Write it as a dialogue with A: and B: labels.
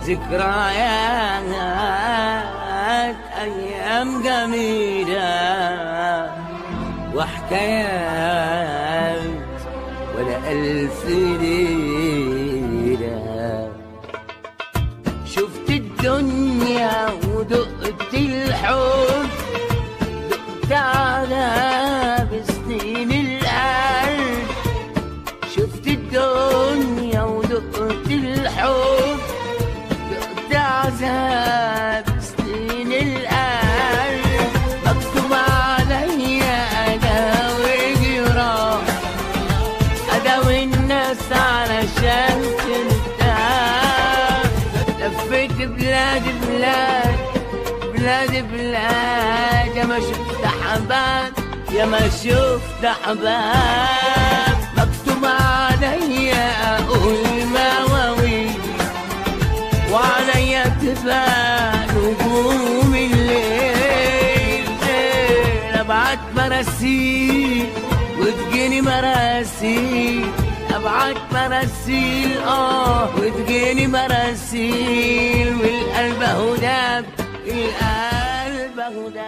A: ذكريات أيام جميلة وحكايات ولا ألف ليلة شفت الدنيا ودقت الحب دقت على بسنين القلب شفت الدنيا ودقت الحب دقت عذاب سنين القلب مكتوب عليا انا وجراح اداوي الناس علشان ترتاح لفيت بلاد بلاد بلاد بلاد يا ما شفت حباب يا ما شفت حباب مكتوب عليا اقول مواويل وعليا تبقى نجوم الليل ابعت مراسيل وتجيني مراسيل ابعت مراسيل اه وتجيني مراسيل والقلب اهو داب القلب اهو داب